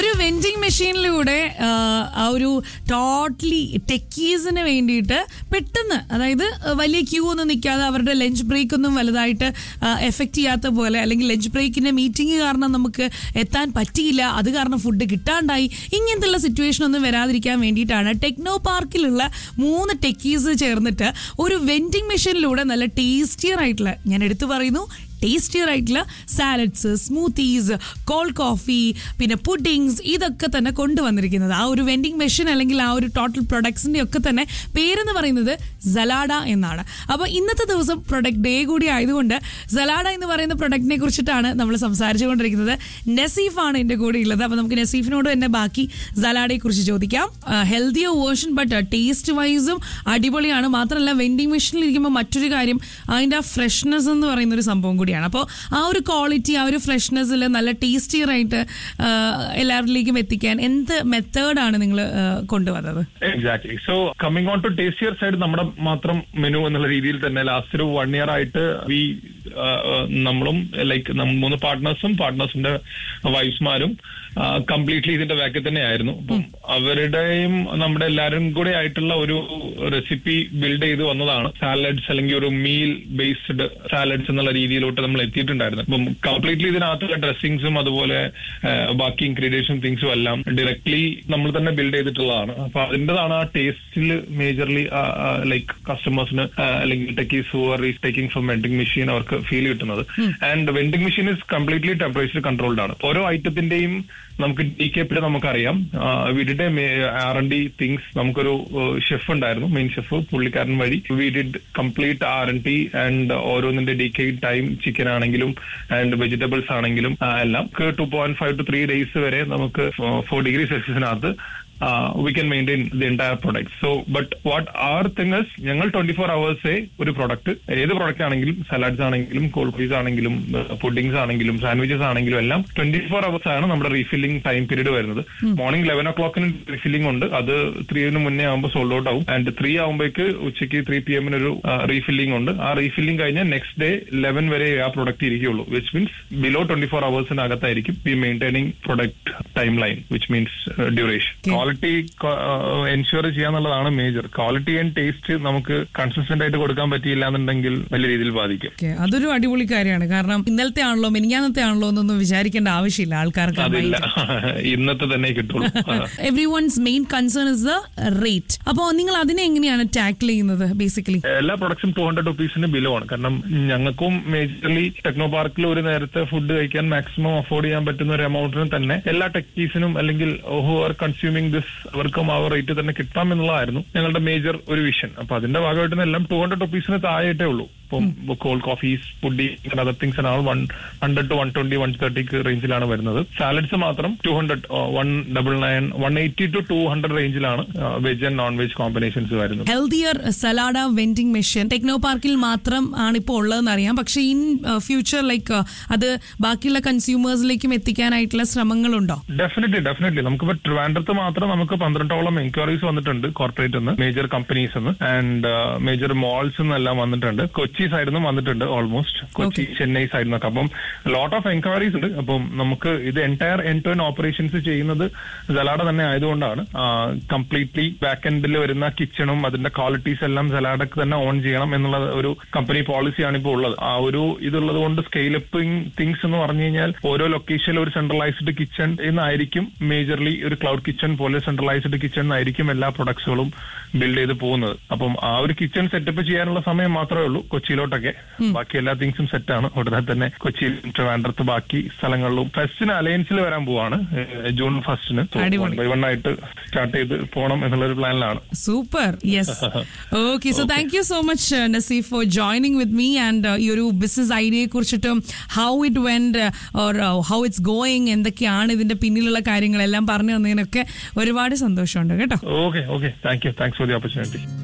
ഒരു വെൻഡിങ് മെഷീനിലൂടെ ആ ഒരു ടോട്ടലി ടെക്കീസിന് വേണ്ടിയിട്ട് പെട്ടെന്ന് അതായത് വലിയ ക്യൂ ഒന്നും നിൽക്കാതെ അവരുടെ ലഞ്ച് ബ്രേക്ക് ഒന്നും വലുതായിട്ട് എഫക്റ്റ് ചെയ്യാത്ത പോലെ അല്ലെങ്കിൽ ലഞ്ച് ബ്രേക്കിന്റെ മീറ്റിംഗ് കാരണം നമുക്ക് എത്താൻ പറ്റിയില്ല അത് കാരണം ഫുഡ് കിട്ടാണ്ടായി ഇങ്ങനത്തെ സിറ്റുവേഷൻ ഒന്നും വരാതിരിക്കാൻ വേണ്ടിയിട്ടാണ് ടെക്നോ പാർക്കിലുള്ള മൂന്ന് ടെക്കീസ് ചേർന്നിട്ട് ഒരു വെൻഡിങ് മെഷീനിലൂടെ നല്ല ടേസ്റ്റിയർ ആയിട്ടുള്ള ഞാൻ എടുത്തു പറയുന്നു ടേസ്റ്റിയർ ആയിട്ടുള്ള സാലഡ്സ് സ്മൂത്തീസ് കോൾഡ് കോഫി പിന്നെ പുഡിങ്സ് ഇതൊക്കെ തന്നെ കൊണ്ടുവന്നിരിക്കുന്നത് ആ ഒരു വെൻഡിങ് മെഷീൻ അല്ലെങ്കിൽ ആ ഒരു ടോട്ടൽ പ്രൊഡക്ട്സിന്റെ ഒക്കെ തന്നെ പേരെന്ന് പറയുന്നത് സലാഡ എന്നാണ് അപ്പോൾ ഇന്നത്തെ ദിവസം പ്രൊഡക്റ്റ് ഡേ കൂടി ആയതുകൊണ്ട് സലാഡ എന്ന് പറയുന്ന പ്രൊഡക്റ്റിനെ കുറിച്ചിട്ടാണ് നമ്മൾ സംസാരിച്ചുകൊണ്ടിരിക്കുന്നത് നസീഫാണ് എൻ്റെ കൂടെ ഉള്ളത് അപ്പോൾ നമുക്ക് നസീഫിനോട് തന്നെ ബാക്കി സലാഡയെ കുറിച്ച് ചോദിക്കാം ഹെൽത്തിയോ വേർഷൻ ബട്ട് ടേസ്റ്റ് വൈസും അടിപൊളിയാണ് മാത്രമല്ല വെൻഡിങ് മെഷീനിൽ ഇരിക്കുമ്പോൾ മറ്റൊരു കാര്യം അതിൻ്റെ ആ ഫ്രഷ്നെസ് എന്ന് പറയുന്ന ഒരു സംഭവം കൂടിയാണ് അപ്പോൾ ആ ഒരു ക്വാളിറ്റി ആ ഒരു ഫ്രഷ്നെസ്സിൽ നല്ല ടേസ്റ്റിയർ ആയിട്ട് ആ, എല്ലാവരിലേക്കും എത്തിക്കാൻ എന്ത് മെത്തേഡാണ് നിങ്ങൾ കൊണ്ടുവന്നത് exactly so coming on to tastier side നമ്മുടെ മാത്രം മെനു എന്നുള്ള രീതിയിൽ തന്നെ ലാസ്റ്റ് ഒരു വൺ ഇയർ ആയിട്ട് വി നമ്മളും ലൈക്ക് മൂന്ന് പാർട്ട്നേഴ്സും പാർട്ട്നേഴ്സിന്റെ വൈഫ്സ്മാരും കംപ്ലീറ്റ്ലി ഇതിന്റെ ബാക്കിൽ തന്നെ ആയിരുന്നു അപ്പം അവരുടെയും നമ്മുടെ എല്ലാവരും കൂടെ ആയിട്ടുള്ള ഒരു റെസിപ്പി ബിൽഡ് ചെയ്ത് വന്നതാണ് സാലഡ്സ് അല്ലെങ്കിൽ ഒരു മീൽ ബേസ്ഡ് സാലഡ്സ് എന്നുള്ള രീതിയിലോട്ട് നമ്മൾ എത്തിയിട്ടുണ്ടായിരുന്നു അപ്പം കംപ്ലീറ്റ്ലി ഇതിനകത്തുള്ള ഡ്രസ്സിങ്സും അതുപോലെ ആ, ബാക്കി ഇൻഗ്രീഡിയൻസും തിങ്സും എല്ലാം ഡയറക്ട്ലി നമ്മൾ തന്നെ ബിൽഡ് ചെയ്തിട്ടുള്ളതാണ് അപ്പൊ അതിൻ്റെതാണ് ആ ടേസ്റ്റിൽ മേജർലി ലൈക്ക് കസ്റ്റമേഴ്സിന് അല്ലെങ്കിൽ techies who are is taking from vending machine അവർക്ക് ഫീൽ കിട്ടുന്നത് and vending machine is completely temperature controlled ആണ് ഓരോ ഐറ്റത്തിന്റെയും നമുക്ക് ഡി കെ പി നമുക്കറിയാം വിഡിന്റെ ആർ എൻ ഡി തിങ്സ് നമുക്കൊരു ഷെഫ് ഉണ്ടായിരുന്നു മെയിൻ ഷെഫ് പുള്ളിക്കാരൻ വഴി we did complete R N T and ഓരോന്നിന്റെ ഡി കെ ടൈം ചിക്കൻ ആണെങ്കിലും ആൻഡ് വെജിറ്റബിൾസ് ആണെങ്കിലും ആ, എല്ലാം two point five two three days വരെ നമുക്ക് four degree സെൽഷ്യസിനകത്ത് we can maintain the entire product so but what are thing ഞങ്ങൾ twenty four അവേഴ്സേ ഒരു പ്രൊഡക്റ്റ് ഏത് പ്രൊഡക്റ്റ് ആണെങ്കിലും സലാഡ്സ് ആണെങ്കിലും കോൾഡ് ഫ്രീസ് ആണെങ്കിലും പുഡിങ്സ് ആണെങ്കിലും സാൻഡ്വിച്ചസ് ആണെങ്കിലും എല്ലാം ട്വന്റി ഫോർ അവേഴ്സ് ആണ് നമ്മുടെ റീഫില്ലിംഗ് ടൈം പീരീഡ് വരുന്നത് മോർണിംഗ് ലെവൻ ഒ ക്ലോക്കിന് റീഫില്ലിംഗ് ഉണ്ട് അത് ത്രീന് മുന്നേ ആകുമ്പോൾ സോൾഡ് ഔട്ട് ആവും ആൻഡ് ത്രീ ആകുമ്പോഴേക്ക് ഉച്ചയ്ക്ക് ത്രീ പി എമ്മിന് ഒരു റീഫില്ലിംഗ് ഉണ്ട് ആ റീഫില്ലിംഗ് കഴിഞ്ഞാൽ നെക്സ്റ്റ് ഡേ ലെവൻ വരെ ആ പ്രൊഡക്റ്റ് ഇരിക്കുള്ളൂ which means below twenty four അവേഴ്സിനകത്തായിരിക്കും we maintaining product time line which means duration quality ensure ചെയ്യാന്നുള്ളതാണ് മേജർ ക്വാളിറ്റി ആൻഡ് ടേസ്റ്റ് നമുക്ക് കൺസിസ്റ്റന്റ് ആയിട്ട് കൊടുക്കാൻ പറ്റിയില്ല എന്നുണ്ടെങ്കിൽ വലിയ രീതിയിൽ ബാധിക്കും ഓക്കെ അതൊരു അടിപൊളി കാര്യമാണ് കാരണം ഇന്നലത്തെ ആണല്ലോ മിനിഞ്ഞാന്നത്തെ ആണല്ലോ എന്നൊന്നും വിചാരിക്കേണ്ട ആവശ്യമില്ല ആൾക്കാർക്ക് അതില്ല ഇന്നത്തെ തന്നെ കിട്ടുള്ളൂ every once main concern is the rate അപ്പോൾ നിങ്ങൾ അതിനെ എങ്ങനെയാണ് ടാക്കിൾ ചെയ്യുന്നത് ബേസിക്കലി എല്ലാ പ്രൊഡക്ട്സും ടു ഹൺഡ്രഡ് റുപ്പീസിന് ബിലോ ആണ് കാരണം ഞങ്ങൾക്കും മേജർലി ടെക്നോ പാർക്കിൽ ഒരു നേരത്തെ ഫുഡ് കഴിക്കാൻ മാക്സിമം അഫോർഡ് ചെയ്യാൻ പറ്റുന്ന ഒരു എമൗണ്ടിന് തന്നെ എല്ലാ ടെക്കീസിനും അല്ലെങ്കിൽ ഹു ആർ കൺസ്യൂമിംഗ് ദിസ് അവർക്കും ആ റേറ്റ് തന്നെ കിട്ടാം എന്നുള്ളതായിരുന്നു ഞങ്ങളുടെ മേജർ ഒരു വിഷൻ അപ്പൊ അതിന്റെ ഭാഗമായിട്ട് എല്ലാം ടു ഹൺഡ്രഡ് റുപ്പീസിന് താഴെയായിട്ടേ ഉള്ളൂ ഇപ്പം cold coffees pudding other things ആണ് one hundred two one twenty one തേർട്ടിക്ക് റേഞ്ചിലാണ് വരുന്നത് സാലഡ്സ് മാത്രം two hundred one double nine one eighty two two hundred റേഞ്ചിലാണ് veg and non veg combinations വരുന്നത് healthier Salada vending machine techno പാർക്കിൽ മാത്രം ആണ് ഇപ്പോൾ ഉള്ളതെന്ന് അറിയാം പക്ഷേ ഇൻ ഫ്യൂച്ചർ ലൈക്ക് അത് ബാക്കിയുള്ള കൺസ്യൂമേഴ്സിലേക്കും എത്തിക്കാനായിട്ടുള്ള ശ്രമങ്ങളുണ്ടോ ഡെഫിനറ്റ്ലി ഡെഫിനറ്റ്ലി നമുക്കിപ്പോ ട്രിവാൻഡ്രത്ത് മാത്രം നമുക്ക് പന്ത്രണ്ടോളം എൻക്വയറീസ് വന്നിട്ടുണ്ട് കോർപ്പറേറ്റ് നിന്ന് മേജർ കമ്പനീസ് നിന്ന് ആൻഡ് മേജർ മോൾസ് എന്നെല്ലാം വന്നിട്ടുണ്ട് കൊച്ചി സൈഡിൽ നിന്നും വന്നിട്ടുണ്ട് ഓൾമോസ്റ്റ് കൊച്ചി ചെന്നൈ സൈഡിൽ നിന്നൊക്കെ അപ്പം ലോട്ട് ഓഫ് എൻക്വയറീസ് ഉണ്ട് അപ്പം നമുക്ക് ഇത് entire end to end operations ചെയ്യുന്നത് സലാഡ തന്നെ ആയതുകൊണ്ടാണ് കംപ്ലീറ്റ്ലി ബാക്ക് എൻഡിൽ വരുന്ന കിച്ചണും അതിന്റെ ക്വാളിറ്റീസ് എല്ലാം സലാഡക്ക് തന്നെ ഓൺ ചെയ്യണം എന്നുള്ള ഒരു കമ്പനി പോളിസിയാണ് ഇപ്പോൾ ഉള്ളത് ആ ഒരു ഇതുള്ളത് കൊണ്ട് സ്കെയിൽ അപ്പിംഗ് തിങ്സ് എന്ന് പറഞ്ഞു കഴിഞ്ഞാൽ ഓരോ ലൊക്കേഷനിൽ ഒരു സെൻട്രലൈസ്ഡ് കിച്ചൺ എന്നായിരിക്കും മേജർലി ഒരു ക്ലൗഡ് കിച്ചൺ പോലെ സെൻട്രലൈസ്ഡ് കിച്ചൺ എന്നായിരിക്കും എല്ലാ പ്രൊഡക്ട്സുകളും ബിൽഡ് ചെയ്ത് പോകുന്നത് അപ്പം ആ ഒരു കിച്ചൺ സെറ്റപ്പ് ചെയ്യാനുള്ള സമയം മാത്രമേ ഉള്ളൂ കൊച്ചിയിലോട്ടൊക്കെ ബാക്കി എല്ലാ തിങ്സും സെറ്റാണ് ഉടനെ തന്നെ കൊച്ചിയിൽ ട്രിവാൻഡ്രത്ത് ബാക്കി സ്ഥലങ്ങളിലും ഫസ്റ്റിന് അലയൻസിൽ വരാൻ പോവാണ് ഏഹ് ജൂൺ ഫസ്റ്റിന് അടിപൊളി. ബൈ വൺ ആയിട്ട് സ്റ്റാർട്ട് ചെയ്ത് പോകണം എന്നുള്ളൊരു പ്ലാനിലാണ് super yes okay so thank you so much Naseef for joining with me and ഈ ഒരു ബിസിനസ് ഐഡിയയെ കുറിച്ചിട്ടും how it went or how it's going എന്തൊക്കെയാണ് ഇതിന്റെ പിന്നിലുള്ള കാര്യങ്ങളെല്ലാം പറഞ്ഞു തന്നതിനൊക്കെ ഒരുപാട് സന്തോഷമുണ്ട് കേട്ടോ okay okay thank you thanks for the opportunity